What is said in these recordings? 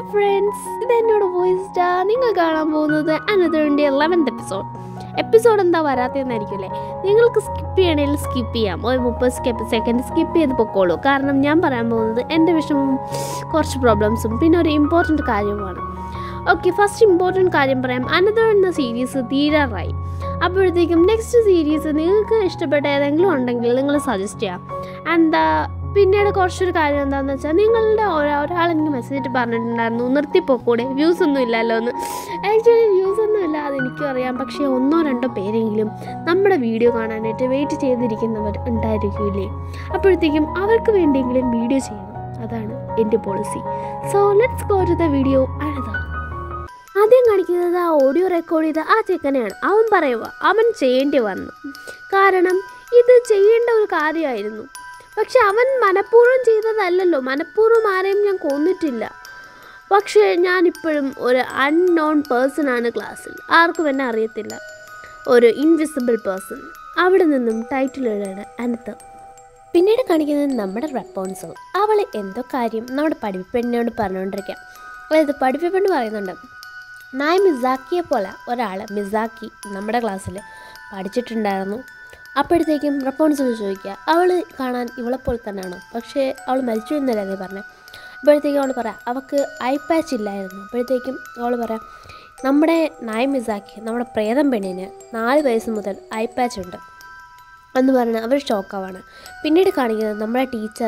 friends ഇത് എന്നോട് voice star നിങ്ങൾ കാണാൻ പോകുന്നത് അനദറിൻ്റെ ലെവൻത്ത് എപ്പിസോഡ് എപ്പിസോഡ് എന്താ വരാത്തതെന്നായിരിക്കുമല്ലേ നിങ്ങൾക്ക് സ്കിപ്പ് ചെയ്യണമെങ്കിൽ സ്കിപ്പ് ചെയ്യാം ഒരു മുപ്പത് സെക്കൻഡ് സ്കിപ്പ് ചെയ്ത് പൊക്കോളൂ കാരണം ഞാൻ പറയാൻ പോകുന്നത് എൻ്റെ വിഷമവും കുറച്ച് പ്രോബ്ലംസും പിന്നെ ഒരു ഇമ്പോർട്ടൻറ്റ് കാര്യവുമാണ് ഓക്കെ ഫസ്റ്റ് ഇമ്പോർട്ടൻറ്റ് കാര്യം പറയാം അനദർ എന്ന സീരീസ് തീരാറായി അപ്പോഴത്തേക്കും നെക്സ്റ്റ് സീരീസ് നിങ്ങൾക്ക് ഇഷ്ടപ്പെട്ട ഏതെങ്കിലും ഉണ്ടെങ്കിൽ നിങ്ങൾ സജസ്റ്റ് ചെയ്യാം എന്താ പിന്നീട് കുറച്ചൊരു കാര്യം എന്താണെന്ന് വെച്ചാൽ നിങ്ങളുടെ ഒരാ ഒരാൾ എനിക്ക് മെസ്സേജ് പറഞ്ഞിട്ടുണ്ടായിരുന്നു നിർത്തിപ്പോക്കൂടെ വ്യൂസ് ഒന്നും ഇല്ലല്ലോ എന്ന് ആക്ച്വലി വ്യൂസ് ഒന്നും ഇല്ല അത് എനിക്കും അറിയാം പക്ഷേ ഒന്നോ രണ്ടോ പേരെങ്കിലും നമ്മുടെ വീഡിയോ കാണാനായിട്ട് വെയിറ്റ് ചെയ്തിരിക്കുന്നവർ ഉണ്ടായിരിക്കില്ലേ അപ്പോഴത്തേക്കും അവർക്ക് വേണ്ടിയെങ്കിലും വീഡിയോ ചെയ്യണം അതാണ് എൻ്റെ policy so let's go to the video another ആദ്യം കാണിക്കുന്നത് ആ ഓഡിയോ റെക്കോർഡ് ചെയ്ത ആ ചെക്കനെയാണ് അവൻ പറയുക അവൻ ചെയ്യേണ്ടി വന്നു കാരണം ഇത് ചെയ്യേണ്ട ഒരു കാര്യമായിരുന്നു പക്ഷെ അവൻ മനഃപൂർവ്വം ചെയ്തതല്ലല്ലോ മനഃപൂർവ്വം ആരെയും ഞാൻ കൊന്നിട്ടില്ല പക്ഷേ ഞാനിപ്പോഴും ഒരു അൺനോൺ പേഴ്സൺ ആണ് ക്ലാസ്സിൽ ആർക്കും എന്നെ അറിയത്തില്ല ഒരു ഇൻവിസിബിൾ പേഴ്സൺ അവിടെ നിന്നും ടൈറ്റിൽ എഴുതാണ് അനത്ത് പിന്നീട് കാണിക്കുന്നത് നമ്മുടെ റെസ്പോൺസൽ അവൾ എന്തോ കാര്യം നമ്മുടെ പഠിപ്പിപ്പെണ്ണിനോട് പറഞ്ഞുകൊണ്ടിരിക്കാം അതായത് പഠിപ്പിപ്പെണ്ണ് പറയുന്നുണ്ട് നായ മിസാക്കിയെ പോലെ ഒരാൾ മിസാക്കി നമ്മുടെ ക്ലാസ്സിൽ പഠിച്ചിട്ടുണ്ടായിരുന്നു അപ്പോഴത്തേക്കും റെസ്പോൺസിബിൾ ചോദിക്കുക അവൾ കാണാൻ ഇവളെപ്പോലെ തന്നെയാണോ പക്ഷേ അവൾ മരിച്ചു എന്നല്ലേ നീ പറഞ്ഞത് അപ്പോഴത്തേക്കും അവൾ പറയാം അവൾക്ക് ഐ പാച്ച് ഇല്ലായിരുന്നു അപ്പോഴത്തേക്കും അവൾ പറയാം നമ്മുടെ നായ മിസാക്കി നമ്മുടെ പ്രേതം പെണ്ണിന് നാല് വയസ്സ് മുതൽ ഐ പാച്ച് ഉണ്ട് എന്ന് പറഞ്ഞ് അവർ ഷോക്കാവാണ് പിന്നീട് കാണിക്കുന്നത് നമ്മുടെ ടീച്ചർ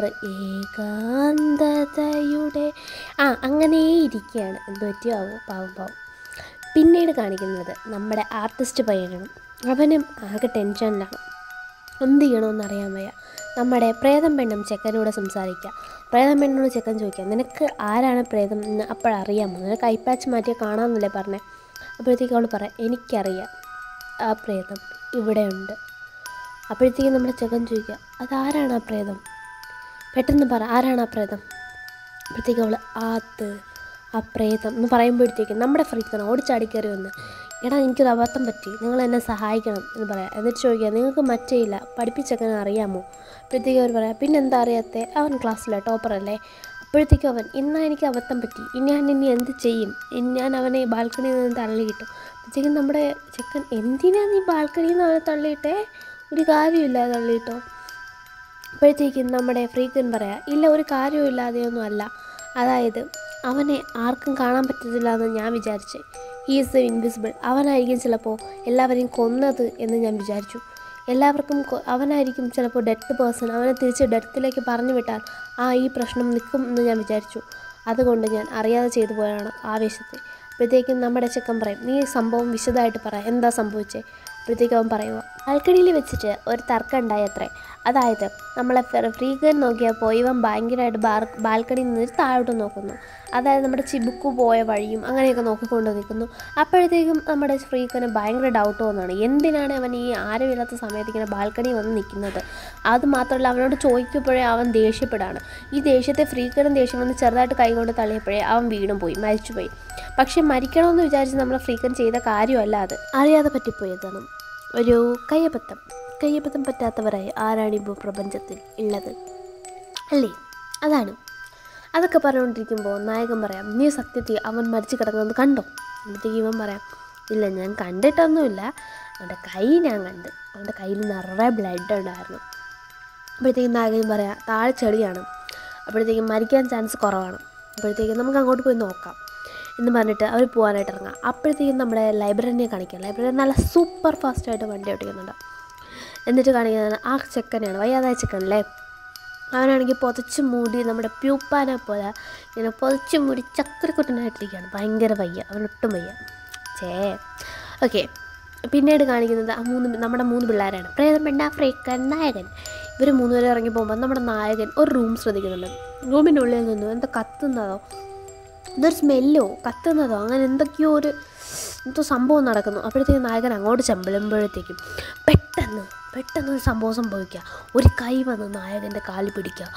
ഏകാന്തതയുടെ ആ അങ്ങനെ ഇരിക്കുകയാണ് എന്ത് പറ്റിയാവോ പാവം പാവം പിന്നീട് കാണിക്കുന്നത് നമ്മുടെ ആർട്ടിസ്റ്റ് പയ്യനാണ് അവനും ആകെ ടെൻഷനിലാണ് എന്ത് ചെയ്യണമെന്ന് അറിയാൻ വയ്യ നമ്മുടെ പ്രേതം പെണ്ണും ചെക്കനോട് സംസാരിക്കുക പ്രേതം പെണ്ണോട് ചെക്കൻ ചോദിക്കുക നിനക്ക് ആരാണ് പ്രേതം എന്ന് അപ്പോഴറിയാമോ നിനക്ക് ഐപ്പാച്ച് മാറ്റിയാൽ കാണാമെന്നല്ലേ പറഞ്ഞേ അപ്പോഴത്തേക്കും അവൾ പറയാം എനിക്കറിയാം ആ പ്രേതം ഇവിടെയുണ്ട് അപ്പോഴത്തേക്കും നമ്മുടെ ചെക്കൻ ചോദിക്കുക അതാരാണ് ആ പ്രേതം പെട്ടെന്ന് പറ ആരാണ് ആ പ്രേതം അപ്പോഴത്തേക്കും അവൾ അത് ആ പ്രേതം എന്ന് പറയുമ്പോഴത്തേക്കും നമ്മുടെ ഫ്രീക്കൻ ഓടിച്ചാടി കയറി വന്ന് എടാ എനിക്കൊരു അബദ്ധം പറ്റി നിങ്ങൾ എന്നെ സഹായിക്കണം എന്ന് പറയാം എന്നിട്ട് ചോദിക്കുക നിങ്ങൾക്ക് മറ്റേ ഇല്ല പഠിപ്പിച്ചെങ്ങനെ അറിയാമോ അപ്പോഴത്തേക്കും അവർ പറയാം പിന്നെ എന്താ അറിയാത്തെ അവൻ ക്ലാസ്സിലെ ടോപ്പറല്ലേ അപ്പോഴത്തേക്കും അവൻ ഇന്നാ എനിക്ക് അബദ്ധം പറ്റി ഇനി ഞാൻ ഇനി എന്ത് ചെയ്യും ഇനി ഞാൻ അവനെ ബാൽക്കണിയിൽ നിന്ന് തള്ളിയിട്ടു അപ്പോഴത്തേക്കും നമ്മുടെ ചെക്കൻ എന്തിനാ നീ ബാൽക്കണിയിൽ നിന്ന് അവനെ തള്ളിയിട്ടേ ഒരു കാര്യമില്ല തള്ളിയിട്ടോ അപ്പോഴത്തേക്കും നമ്മുടെ ഫ്രീക്കൻ പറയാം ഇല്ല ഒരു കാര്യമില്ലാതെയൊന്നും അല്ല അതായത് അവനെ ആർക്കും കാണാൻ പറ്റത്തില്ല എന്ന് ഞാൻ വിചാരിച്ചേ ഹീ ഈസ് ദ ഇൻവിസിബിൾ അവനായിരിക്കും ചിലപ്പോൾ എല്ലാവരെയും കൊന്നത് എന്ന് ഞാൻ വിചാരിച്ചു എല്ലാവർക്കും കൊ- അവനായിരിക്കും ചിലപ്പോൾ ഡെത്ത് പേഴ്സൺ അവനെ തിരിച്ച് ഡെത്തിലേക്ക് പറഞ്ഞു വിട്ടാൽ ആ ഈ പ്രശ്നം നിൽക്കും എന്ന് ഞാൻ വിചാരിച്ചു അതുകൊണ്ട് ഞാൻ അറിയാതെ ചെയ്തു പോയാണ് ആവേശത്തിൽ അപ്പോഴത്തേക്കും നമ്മുടെ ചെക്കൻ പറയും നീ സംഭവം വിശദമായിട്ട് പറ എന്താ സംഭവിച്ചേ അപ്പോഴത്തേക്കും അവൻ പറയുക ബാൽക്കണിയിൽ വെച്ചിട്ട് ഒരു തർക്കം ഉണ്ടായത്രേ അതായത് നമ്മളെ ഫ്രീഗൻ നോക്കിയപ്പോൾ ഇവൻ ഭയങ്കരമായിട്ട് ബാർ ബാൽക്കണിയിൽ നിന്ന് താഴോട്ട് നോക്കുന്നു അതായത് നമ്മുടെ ചിബുക്കു പോയ വഴിയും അങ്ങനെയൊക്കെ നോക്കിക്കൊണ്ട് നിൽക്കുന്നു അപ്പോഴത്തേക്കും നമ്മുടെ ഫ്രീക്കന് ഭയങ്കര ഡൗട്ട് തോന്നുകയാണ് എന്തിനാണ് അവൻ ഈ ആരുമില്ലാത്ത സമയത്ത് ഇങ്ങനെ ബാൽക്കണി വന്ന് നിൽക്കുന്നത് അത് മാത്രമല്ല അവനോട് ചോദിക്കുമ്പോഴേ അവൻ ദേഷ്യപ്പെടാണ് ഈ ദേഷ്യത്തെ ഫ്രീക്കനും ദേഷ്യം വന്ന് ചെറുതായിട്ട് കൈകൊണ്ട് തള്ളിയപ്പോഴേ അവൻ വീണും പോയി മരിച്ചുപോയി പക്ഷെ മരിക്കണമെന്ന് വിചാരിച്ച് നമ്മൾ ഫ്രീക്കൻ ചെയ്ത കാര്യമല്ല അത് അറിയാതെ പറ്റിപ്പോയതാണ് ഒരു കയ്യബദ്ധം കയ്യബദ്ധം പറ്റാത്തവരായി ആരാണ് ഇപ്പോൾ പ്രപഞ്ചത്തിൽ ഉള്ളത് അല്ലേ അതാണ് അതൊക്കെ പറഞ്ഞുകൊണ്ടിരിക്കുമ്പോൾ നായകൻ പറയാം നീ സത്യത്തിൽ അവൻ മരിച്ചു കിടക്കുന്നത് കണ്ടോ എന്നിട്ടേക്ക് ഇവൻ പറയാം ഇല്ല ഞാൻ കണ്ടിട്ടൊന്നുമില്ല അവൻ്റെ കൈ ഞാൻ കണ്ട് അവൻ്റെ കയ്യിൽ നിറയെ ബ്ലഡ് ഉണ്ടായിരുന്നു അപ്പോഴത്തേക്കും നായകൻ പറയാം താഴെ ചെളിയാണ് അപ്പോഴത്തേക്കും മരിക്കാൻ ചാൻസ് കുറവാണ് അപ്പോഴത്തേക്കും നമുക്ക് അങ്ങോട്ട് പോയി നോക്കാം എന്ന് പറഞ്ഞിട്ട് അവർ പോകാനായിട്ട് ഇറങ്ങാം അപ്പോഴത്തേക്കും നമ്മുടെ ലൈബ്രറിനെ കാണിക്കാം ലൈബ്രറി നല്ല സൂപ്പർ ഫാസ്റ്റായിട്ട് വണ്ടി ഓടിക്കുന്നുണ്ട് എന്നിട്ട് കാണിക്കുന്നത് ആ ചെക്കനെയാണ് വയ്യാതായ ചെക്കനല്ലേ അവനാണെങ്കിൽ പുതച്ച് മൂടി നമ്മുടെ പ്യൂപ്പാനെ പോലെ ഇങ്ങനെ പുതച്ച് മൂടി ചക്കരക്കുട്ടനായിട്ടിരിക്കുകയാണ് ഭയങ്കര വയ്യ അവനൊട്ടും വയ്യ ചേ ഓക്കെ പിന്നീട് കാണിക്കുന്നത് ആ മൂന്ന് നമ്മുടെ മൂന്ന് പിള്ളേരാണ് പ്രേതം പെണ്ണ ഫ്രീക്കൻ നായകൻ ഇവർ മൂന്നുപേരും ഇറങ്ങി പോകുമ്പോൾ നമ്മുടെ നായകൻ ഒരു റൂം ശ്രദ്ധിക്കുന്നുണ്ട് റൂമിൻ്റെ ഉള്ളിൽ നിന്നും എന്താ കത്തുന്നതോ ഇതൊരു സ്മെല്ലോ കത്തുന്നതോ അങ്ങനെ എന്തൊക്കെയോ ഒരു എന്തോ സംഭവം നടക്കുന്നു അപ്പോഴത്തേക്കും നായകൻ അങ്ങോട്ട് ചെമ്പളുമ്പോഴത്തേക്കും പെട്ടെന്ന് പെട്ടെന്ന് ഒരു സംഭവം സംഭവിക്കുക ഒരു കൈ വന്ന് നായകൻ്റെ കാലിൽ പിടിക്കുക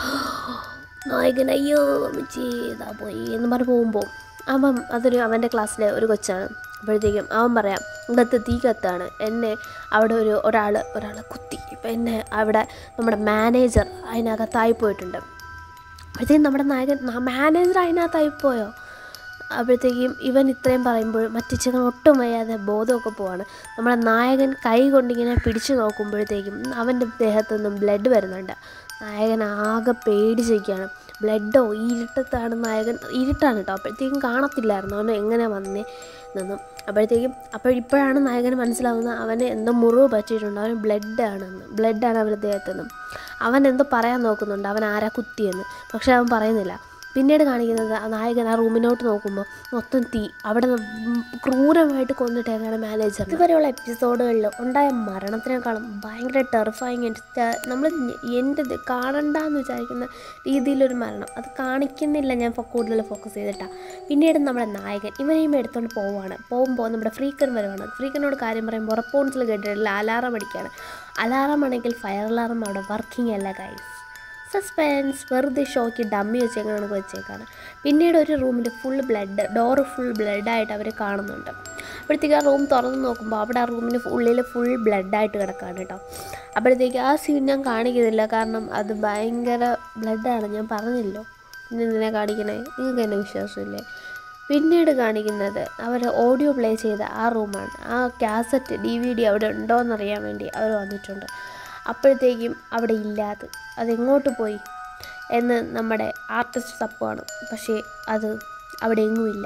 നായകൻ അയ്യോ അമ്മച്ചി ഇതാ പോയി എന്ന് പറഞ്ഞ് പോകുമ്പോൾ അവൻ അതൊരു അവൻ്റെ ക്ലാസ്സിലെ ഒരു കൊച്ചാണ് അപ്പോഴത്തേക്കും അവൻ പറയാം ഇന്നത്തെ തീ കത്താണ് എന്നെ അവിടെ ഒരു ഒരാൾ ഒരാളെ കുത്തി ഇപ്പം എന്നെ അവിടെ നമ്മുടെ മാനേജർ അതിനകത്തായി പോയിട്ടുണ്ട് അപ്പോഴത്തേക്കും നമ്മുടെ നായകൻ മാനേജർ അതിനകത്തായി പോയോ അപ്പോഴത്തേക്കും ഇവൻ ഇത്രയും പറയുമ്പോൾ മറ്റിച്ചങ്ങൾ ഒട്ടും വയ്യാതെ ബോധമൊക്കെ പോവാണ് നമ്മുടെ നായകൻ കൈ കൊണ്ടിങ്ങനെ പിടിച്ചു നോക്കുമ്പോഴത്തേക്കും അവൻ്റെ ദേഹത്തു നിന്നും ബ്ലഡ് വരുന്നുണ്ട് നായകൻ ആകെ പേടിച്ചിരിക്കുകയാണ് ബ്ലഡോ ഈ ഇരുട്ടത്താണ് നായകൻ ഇരുട്ടാണ് കേട്ടോ അപ്പോഴത്തേക്കും കാണത്തില്ലായിരുന്നു അവൻ എങ്ങനെ വന്നേ എന്നൊന്നും അപ്പോഴത്തേക്കും അപ്പോൾ ഇപ്പോഴാണ് നായകന് മനസ്സിലാവുന്നത് അവന് എന്തോ മുറിവ് പറ്റിയിട്ടുണ്ട് അവന് ബ്ലഡാണെന്ന് ബ്ലഡാണ് അവൻ്റെ ദേഹത്തെന്നും അവൻ എന്തോ പറയാൻ നോക്കുന്നുണ്ട് അവൻ ആരാ കുത്തിയെന്ന് പക്ഷെ അവൻ പറയുന്നില്ല പിന്നീട് കാണിക്കുന്നത് ആ നായകൻ ആ റൂമിനോട്ട് നോക്കുമ്പോൾ മൊത്തം തീ അവിടെ നിന്ന് ക്രൂരമായിട്ട് കൊന്നിട്ടേക്കാണ് മാനേജർ ഇതുവരെയുള്ള എപ്പിസോഡുകളിൽ ഉണ്ടായ മരണത്തിനേക്കാളും ഭയങ്കര ടെറിഫൈങ് നമ്മൾ എൻ്റെ ഇത് കാണണ്ടെന്ന് വിചാരിക്കുന്ന രീതിയിലൊരു മരണം അത് കാണിക്കുന്നില്ല ഞാൻ ഫോ- കൂടുതൽ ഫോക്കസ് ചെയ്തിട്ടാണ് പിന്നീട് നമ്മുടെ നായകൻ ഇവനെയും എടുത്തുകൊണ്ട് പോവുകയാണ് പോകുമ്പോൾ നമ്മുടെ ഫ്രീക്കൻ വരുവാണ് ഫ്രീക്കനോട് കാര്യം പറയുമ്പോൾ റെസ്പോൺസിൽ കേട്ടിട്ടില്ല അലാറം അടിക്കുകയാണ് അലാറം ആണെങ്കിൽ ഫയർ അലാറം അവിടെ വർക്കിംഗ് അല്ല ഗൈസ് സസ്പെൻസ് വെറുതെ ഷോക്ക് ഡമ്മി വെച്ചേക്കാണ് കണക്ക് വെച്ചേക്കാണ് പിന്നീട് ഒരു റൂമിൽ ഫുൾ ബ്ലഡ് ഡോറ് ഫുൾ ബ്ലഡായിട്ട് അവർ കാണുന്നുണ്ട് അപ്പോഴത്തേക്ക് ആ റൂം തുറന്ന് നോക്കുമ്പോൾ അവിടെ ആ റൂമിന് ഉള്ളിൽ ഫുൾ ബ്ലഡായിട്ട് കിടക്കാണ് കേട്ടോ അപ്പോഴത്തേക്ക് ആ സീൻ ഞാൻ കാണിക്കുന്നില്ല കാരണം അത് ഭയങ്കര ബ്ലഡാണ് ഞാൻ പറഞ്ഞല്ലോ പിന്നെ എന്തിനാ കാണിക്കണേ നിങ്ങൾക്ക് എന്നെ വിശ്വാസമില്ലേ പിന്നീട് കാണിക്കുന്നത് അവർ ഓഡിയോ പ്ലേ ചെയ്ത ആ റൂമാണ് ആ കാസറ്റ് ഡി വി ഡി അവിടെ ഉണ്ടോ എന്നറിയാൻ വേണ്ടി അവർ വന്നിട്ടുണ്ട് അപ്പോഴത്തേക്കും അവിടെ ഇല്ലാതെ അതെങ്ങോട്ട് പോയി എന്ന് നമ്മുടെ ആർട്ടിസ്റ്റ് തപ്പാണ് പക്ഷേ അത് അവിടെ എങ്ങുമില്ല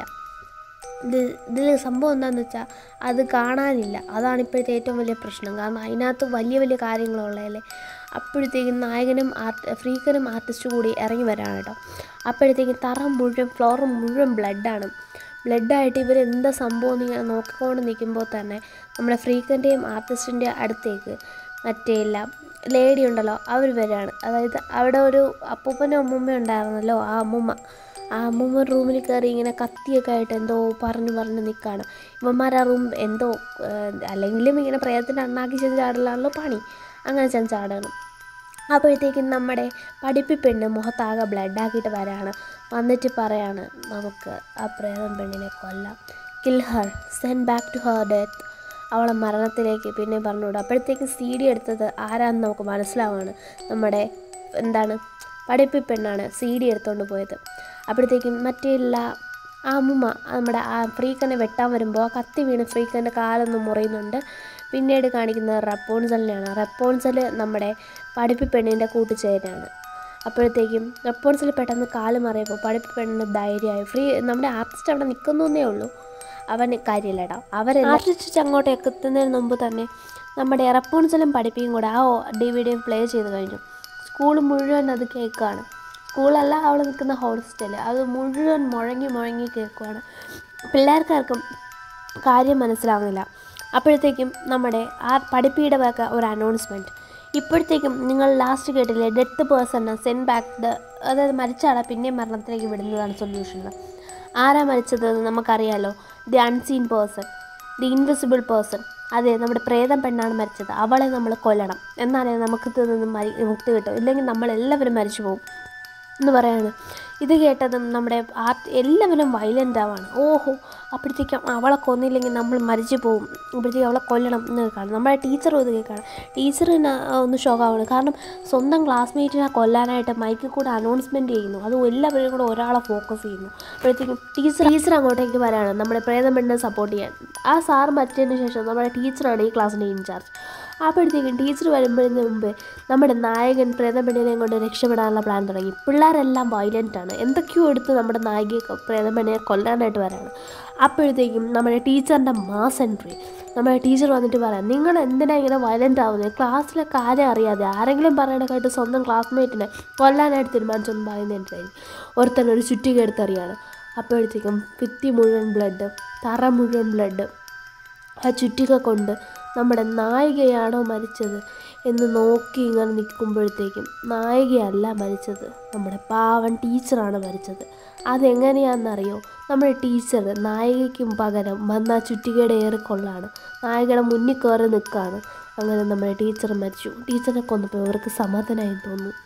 ഇത് ഇതിൽ സംഭവം എന്താണെന്ന് വെച്ചാൽ അത് കാണാനില്ല അതാണ് ഇപ്പോഴത്തെ ഏറ്റവും വലിയ പ്രശ്നം കാരണം അതിനകത്ത് വലിയ വലിയ കാര്യങ്ങളുള്ളതല്ലേ അപ്പോഴത്തേക്കും നായകനും ആർട്ട് ഫ്രീക്കനും ആർട്ടിസ്റ്റും കൂടി ഇറങ്ങി വരാണ് കേട്ടോ അപ്പോഴത്തേക്കും തറ മുഴുവൻ ഫ്ലോർ മുഴുവൻ ബ്ലഡാണ് ബ്ലഡായിട്ട് ഇവർ എന്താ സംഭവം എന്ന് ഇങ്ങനെ നോക്കിക്കൊണ്ട് നിൽക്കുമ്പോൾ തന്നെ നമ്മുടെ ഫ്രീക്കൻ്റെയും ആർട്ടിസ്റ്റിൻ്റെ അടുത്തേക്ക് മറ്റേ എല്ലാം ലേഡി ഉണ്ടല്ലോ അവർ വരികയാണ് അതായത് അവിടെ ഒരു അപ്പൂപ്പനും അമ്മൂമ്മയും ഉണ്ടായിരുന്നല്ലോ ആ അമ്മൂമ്മ ആ അമ്മൂമ്മ റൂമിൽ കയറി ഇങ്ങനെ കത്തിയൊക്കെ ആയിട്ട് എന്തോ പറഞ്ഞു പറഞ്ഞ് നിൽക്കുകയാണ് ഇവന്മാർ ആ റൂം എന്തോ ഏഹ്, അല്ലെങ്കിലും ഇങ്ങനെ പ്രേതത്തിൻ്റെ അണ്ണാക്കി ചെന്ന് ചാടലാണല്ലോ പണി അങ്ങനെ ചെന്ന് ചാടണം അപ്പോഴത്തേക്കും നമ്മുടെ പഠിപ്പി പെണ്ണ് മുഖത്താകെ ബ്ലഡാക്കിയിട്ട് വരാണ് വന്നിട്ട് പറയാണ് നമുക്ക് ആ പ്രേതം പെണ്ണിനെ കൊല്ലാം kill her send back to her death അവളെ മരണത്തിലേക്ക് പിന്നെ പറഞ്ഞുവിടും അപ്പോഴത്തേക്കും സി ഡി എടുത്തത് ആരാന്ന് നമുക്ക് മനസ്സിലാവാണ് നമ്മുടെ എന്താണ് പഠിപ്പി പെണ്ണാണ് സി ഡി എടുത്തുകൊണ്ട് പോയത് അപ്പോഴത്തേക്കും മറ്റെല്ലാ ആ അമ്മുമ്മ നമ്മുടെ ആ ഫ്രീക്കനെ വെട്ടാൻ വരുമ്പോൾ ആ കത്തി വീണ് ഫ്രീക്കൻ്റെ കാലൊന്ന് മുറിയുന്നുണ്ട് പിന്നീട് കാണിക്കുന്നത് റെപ്പോൺസലിനെയാണ് റെപ്പോൺസൽ നമ്മുടെ പഠിപ്പി പെണ്ണിൻ്റെ കൂട്ടുചേരാണ് അപ്പോഴത്തേക്കും റെപ്പോൺസിൽ പെട്ടെന്ന് കാല് മറിയപ്പോൾ പഠിപ്പി പെണ്ണിന് ധൈര്യമായി ഫ്രീ നമ്മുടെ ആർട്ടിസ്റ്റ് അവിടെ നിൽക്കുന്നേ ഉള്ളൂ അവന് കാര്യമില്ലടാ അവരെല്ലാം ആർട്ടിസ്റ്റ് അങ്ങോട്ട് എത്തുന്നതിന് മുമ്പ് തന്നെ നമ്മുടെ റെപ്പോൺസിലും പഠിപ്പിയും കൂടെ ആ ഡി വി ഡി പ്ലേ ചെയ്ത് കഴിഞ്ഞു സ്കൂൾ മുഴുവൻ അത് കേൾക്കുകയാണ് സ്കൂളല്ല അവൾ നിൽക്കുന്ന ഹോസ്റ്റൽ അത് മുഴുവൻ മുഴങ്ങി മുഴങ്ങി കേൾക്കുവാണ് പിള്ളേർക്കാർക്കും കാര്യം മനസ്സിലാവുന്നില്ല അപ്പോഴത്തേക്കും നമ്മുടെ ആ പഠിപ്പിയുടെ വക ഒരു അനൗൺസ്മെൻറ്റ് ഇപ്പോഴത്തേക്കും നിങ്ങൾ ലാസ്റ്റ് കേട്ടില്ലേ death person send back the അതായത് മരിച്ച ആളെ പിന്നെയും മരണത്തിലേക്ക് വിടുന്നതാണ് സൊല്യൂഷൻ ആരാ മരിച്ചത് എന്ന് നമുക്കറിയാലോ the unseen person the invisible person അതെ നമ്മുടെ പ്രേതം പെണ്ണാണ് മരിച്ചത് അവളെ നമ്മൾ കൊല്ലണം എന്നാലേ നമുക്ക് ഇതിൽ നിന്ന് മരി മുക്തി കിട്ടും ഇല്ലെങ്കിൽ നമ്മളെല്ലാവരും മരിച്ചു പോകും എന്ന് പറയാണ് ഇത് കേട്ടതും നമ്മുടെ ആർട്ട് എല്ലാവരും വയലൻ്റ് ആവാണ് ഓഹോ അപ്പോഴത്തേക്കും അവളെ കൊന്നില്ലെങ്കിൽ നമ്മൾ മരിച്ചു പോകും അപ്പോഴത്തേക്കും അവളെ കൊല്ലണം എന്ന് കേൾക്കാണ് നമ്മുടെ ടീച്ചറും ഇത് കേൾക്കാണ് ടീച്ചറിന് ഒന്ന് ഷോക്കാവാണ് കാരണം സ്വന്തം ക്ലാസ്മേറ്റിനെ കൊല്ലാനായിട്ട് മൈക്കിൽ കൂടെ അനൗൺസ്മെൻറ്റ് ചെയ്യുന്നു അത് എല്ലാവരും കൂടെ ഒരാളെ ഫോക്കസ് ചെയ്യുന്നു അപ്പോഴത്തേക്കും ടീച്ചർ ടീച്ചർ അങ്ങോട്ടേക്ക് വരാണ് നമ്മുടെ പ്രേതം പെണ്ണിനെ സപ്പോർട്ട് ചെയ്യാൻ ആ സാർ മറ്റതിന് ശേഷം നമ്മുടെ ടീച്ചറാണ് ഈ ക്ലാസ്സിൻ്റെ ഇൻചാർജ് അപ്പോഴത്തേക്കും ടീച്ചർ വരുമ്പോഴതിന് മുമ്പ് നമ്മുടെ നായകൻ പ്രേതപ്പെണ്ണിനെയും കൊണ്ട് രക്ഷപ്പെടാനുള്ള പ്ലാൻ തുടങ്ങി പിള്ളേരെല്ലാം വയലൻ്റ് ആണ് എന്തൊക്കെയോ എടുത്ത് നമ്മുടെ നായികയെ കൊ- പ്രേതപ്പെണ്ണിനെ കൊല്ലാനായിട്ട് വരാണ് അപ്പോഴത്തേക്കും നമ്മുടെ ടീച്ചറിൻ്റെ മാസ് എൻട്രി നമ്മുടെ ടീച്ചർ വന്നിട്ട് പറയാം നിങ്ങൾ എന്തിനാ ഇങ്ങനെ വയലൻ്റ് ആവുന്നത് ക്ലാസ്സിലെ കാര്യം അറിയാതെ ആരെങ്കിലും പറയണക്കായിട്ട് സ്വന്തം ക്ലാസ്മേറ്റിനെ കൊല്ലാനായിട്ട് തീരുമാനിച്ചൊന്നും പറയുന്നതിനായിരിക്കും ഒരുത്തൻ ഒരു ചുറ്റിക എടുത്തറിയാണ് അപ്പോഴത്തേക്കും ഭിത്തി മുഴുവൻ ബ്ലഡ് തറ മുഴുവൻ ബ്ലഡ് ആ ചുറ്റിക കൊണ്ട് നമ്മുടെ നായികയാണോ മരിച്ചത് എന്ന് നോക്കി ഇങ്ങനെ നിൽക്കുമ്പോഴത്തേക്കും നായികയല്ല മരിച്ചത് നമ്മുടെ പാവൻ ടീച്ചറാണ് മരിച്ചത് അതെങ്ങനെയാണെന്നറിയോ നമ്മുടെ ടീച്ചർ നായികയ്ക്കും പകരം വന്ന ആ ചുറ്റികയുടെ ഏറിക്കൊള്ളാണ് നായികയുടെ മുന്നിൽ കയറി നിൽക്കുകയാണ് അങ്ങനെ നമ്മുടെ ടീച്ചർ മരിച്ചു ടീച്ചറെ കൊന്നപ്പോൾ ഇവർക്ക് സമാധാനമായി തോന്നുന്നു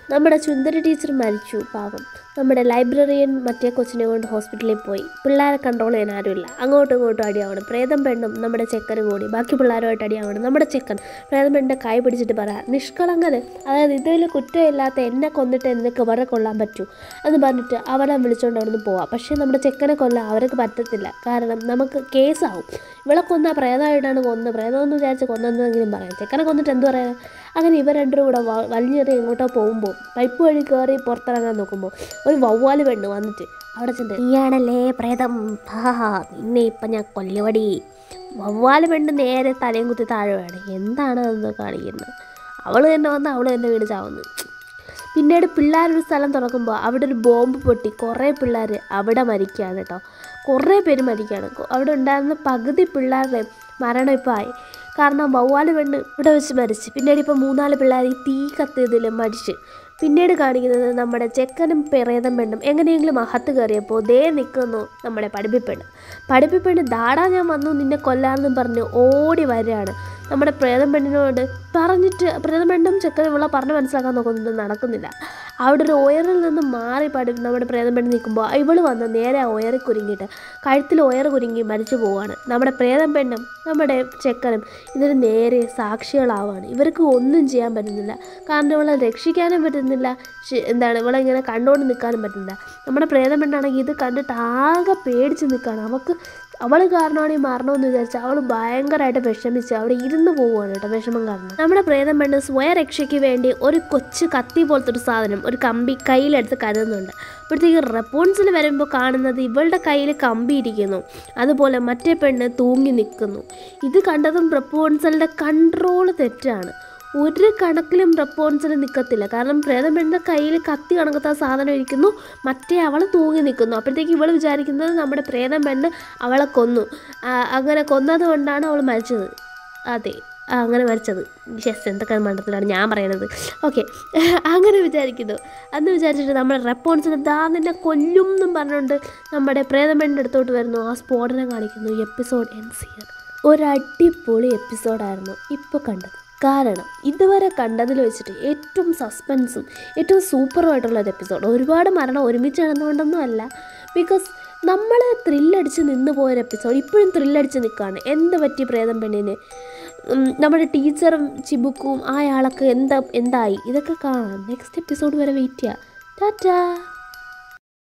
നമ്മുടെ ചുന്ദരി ടീച്ചർ മരിച്ചു പാവം നമ്മുടെ ലൈബ്രറിയൻ മറ്റേ കൊച്ചിനെ കൊണ്ട് ഹോസ്പിറ്റലിൽ പോയി പിള്ളേരെ കൺട്രോൾ ചെയ്യാൻ ആരുമില്ല അങ്ങോട്ടും ഇങ്ങോട്ടും അടിയാവണം പ്രേതം പെണ്ണും നമ്മുടെ ചെക്കനും കൂടി ബാക്കി പിള്ളേരുമായിട്ട് അടിയാവണം നമ്മുടെ ചെക്കൻ പ്രേതം പെണ്ണിൻ്റെ കൈ പിടിച്ചിട്ട് പറ നിഷ്കളങ്കന് അതായത് ഇതിൽ കുറ്റമില്ലാത്ത എന്നെ കൊന്നിട്ട് നിനക്ക് അവരെ കൊല്ലാൻ പറ്റൂ എന്ന് പറഞ്ഞിട്ട് അവരെ വിളിച്ചുകൊണ്ട് അവിടെ നിന്ന് പോവാം പക്ഷേ നമ്മുടെ ചെക്കനെ കൊല്ലാൻ അവർക്ക് പറ്റത്തില്ല കാരണം നമുക്ക് കേസാവും ഇവളെ കൊന്ന പ്രേതമായിട്ടാണ് കൊന്നത് പ്രേതമെന്ന് വിചാരിച്ച് കൊന്നെന്നെങ്കിലും പറയാം ചെക്കനെ കൊന്നിട്ട് എന്ത് പറയാൻ അങ്ങനെ ഇവർ രണ്ടും കൂടെ വ- വലിഞ്ഞെറി എങ്ങോട്ടോ പോകുമ്പോൾ പൈപ്പ് വഴി കയറി പുറത്തിറങ്ങാൻ നോക്കുമ്പോൾ ഒരു വവ്വാല് പെണ്ണ് വന്നിട്ട് അവിടെ ചെന്ന് നീയാണല്ലേ പ്രേതം ഹാ നിന്നെ ഇപ്പം ഞാൻ കൊല്ലുവടി വവ്വാല് പെണ്ണ് നേരെ തലയും കുത്തി താഴെ വേണം എന്താണ് അതെന്ന് കാണിക്കുന്നത് അവൾ തന്നെ വന്ന് അവൾ തന്നെ വീട് ചാവുന്നു പിന്നീട് പിള്ളേരൊരു സ്ഥലം തുറക്കുമ്പോൾ അവിടെ ഒരു ബോംബ് പൊട്ടി കുറേ പിള്ളേർ അവിടെ മരിക്കുകയാണ് കേട്ടോ കുറേ പേര് മരിക്കുകയാണ് കൊ- അവിടെ ഉണ്ടായിരുന്ന പകുതി പിള്ളേരുടെ മരണം ഇപ്പോൾ ആയി കാരണം വവ്വാല് പെണ്ണ് ഇവിടെ വെച്ച് മരിച്ച് പിന്നീട് ഇപ്പോൾ മൂന്നാല് പിള്ളേർ ഈ തീ കത്തിയതിൽ മരിച്ച് പിന്നീട് കാണിക്കുന്നത് നമ്മുടെ ചെക്കനും പ്രേതം പെണ്ണും എങ്ങനെയെങ്കിലും അകത്ത് കയറിയപ്പോൾ ദേ നിൽക്കുന്നു നമ്മുടെ പഠിപ്പിപ്പെണ്ണ് പഠിപ്പിപ്പെണ്ണ് ദാടാ ഞാൻ വന്നു നിന്നെ കൊല്ലാമെന്നും പറഞ്ഞ് ഓടി വരികയാണ് നമ്മുടെ പ്രേതം പെണ്ണിനോട് പറഞ്ഞിട്ട് പ്രേതം പെണ്ണും ചെക്കനും ഉള്ള പറഞ്ഞ് മനസ്സിലാക്കാൻ നോക്കുന്നുണ്ട് നടക്കുന്നില്ല അവിടെ ഒരു ഒയറിൽ നിന്ന് മാറി പഠി നമ്മുടെ പ്രേതം പെണ്ണ് നിൽക്കുമ്പോൾ ഇവള് വന്ന് നേരെ ആ ഒയറിൽ കുരുങ്ങിയിട്ട് കഴുത്തിൽ ഒയർ കുരുങ്ങി മരിച്ചു പോവാണ് നമ്മുടെ പ്രേതം പെണ്ണും നമ്മുടെ ചെക്കനും ഇതിന് നേരെ സാക്ഷികളാവാണ് ഇവർക്ക് ഒന്നും ചെയ്യാൻ പറ്റുന്നില്ല കാരണം ഇവളെ രക്ഷിക്കാനും പറ്റുന്നില്ല ശ- എന്താണ് ഇവളെ ഇങ്ങനെ കണ്ടുകൊണ്ട് നിൽക്കാനും പറ്റുന്നില്ല നമ്മുടെ പ്രേതം പെണ്ണാണെങ്കിൽ ഇത് കണ്ടിട്ട് ആകെ പേടിച്ച് നിൽക്കുകയാണ് അവൾക്ക് അവൾ കാരണമാണ് ഈ മരണമെന്ന് വിചാരിച്ച് അവൾ ഭയങ്കരമായിട്ട് വിഷമിച്ച് അവിടെ ഇരുന്ന് പോവുകയാണ് കേട്ടോ വിഷമം കാരണം നമ്മുടെ പ്രേതം പെണ്ണ് സ്വയരക്ഷയ്ക്ക് വേണ്ടി ഒരു കൊച്ചു കത്തി പോലത്തെ ഒരു സാധനം ഒരു കമ്പി കയ്യിലെടുത്ത് കരുതുന്നുണ്ട് അപ്പോഴത്തേക്ക് റെപ്പോൺസിൽ വരുമ്പോൾ കാണുന്നത് ഇവളുടെ കയ്യിൽ കമ്പി ഇരിക്കുന്നു അതുപോലെ മറ്റേ പെണ്ണ് തൂങ്ങി നിൽക്കുന്നു ഇത് കണ്ടതും റെപ്പോൺസലിൻ്റെ കൺട്രോൾ തെറ്റാണ് ഒരു കണക്കിലും റെപ്പോൺസിൽ നിൽക്കത്തില്ല കാരണം പ്രേതം പെണ്ണിൻ്റെ കയ്യിൽ കത്തി കണക്കത്ത സാധനം ഇരിക്കുന്നു മറ്റേ അവൾ തൂങ്ങി നിൽക്കുന്നു അപ്പോഴത്തേക്ക് ഇവൾ വിചാരിക്കുന്നത് നമ്മുടെ പ്രേതം പെണ്ണ് അവളെ കൊന്നു ആ, അങ്ങനെ കൊന്നത് കൊണ്ടാണ് അവൾ മരിച്ചത് അതെ ആ, അങ്ങനെ മരിച്ചത് യെസ് എന്തൊക്കെ മണ്ടത്തിലാണ് ഞാൻ പറയണത് ഓക്കെ അങ്ങനെ വിചാരിക്കുന്നു അന്ന് വിചാരിച്ചിട്ട് നമ്മുടെ റെപ്പോൺസിന് ദാ നിന്നെ കൊല്ലും എന്നും പറഞ്ഞുകൊണ്ട് നമ്മുടെ പ്രേതം പെണ്ണിൻ്റെ അടുത്തോട്ട് വരുന്നു ആ സ്ഫോടനം കാണിക്കുന്നു എപ്പിസോഡ് എൻ സി ഒരു അടിപൊളി എപ്പിസോഡായിരുന്നു ഇപ്പോൾ കണ്ടത് കാരണം ഇതുവരെ കണ്ടതിൽ വെച്ചിട്ട് ഏറ്റവും സസ്പെൻസും ഏറ്റവും സൂപ്പറുമായിട്ടുള്ള ഒരു എപ്പിസോഡ് ഒരുപാട് മരണം ഒരുമിച്ച് നടന്നുകൊണ്ടൊന്നും അല്ല ബിക്കോസ് നമ്മൾ ത്രില്ലടിച്ച് നിന്ന് പോയൊരു എപ്പിസോഡ് ഇപ്പോഴും ത്രില്ലടിച്ച് നിൽക്കുകയാണ് എന്ത് പറ്റി പ്രേതം പെണ്ണിന് ഉം, നമ്മുടെ ടീച്ചറും ചിബുക്കും അയാളൊക്കെ എന്താ എന്തായി ഇതൊക്കെ കാണാം നെക്സ്റ്റ് എപ്പിസോഡ് വരെ വെയിറ്റ് ചെയ്യാം ടാറ്റാ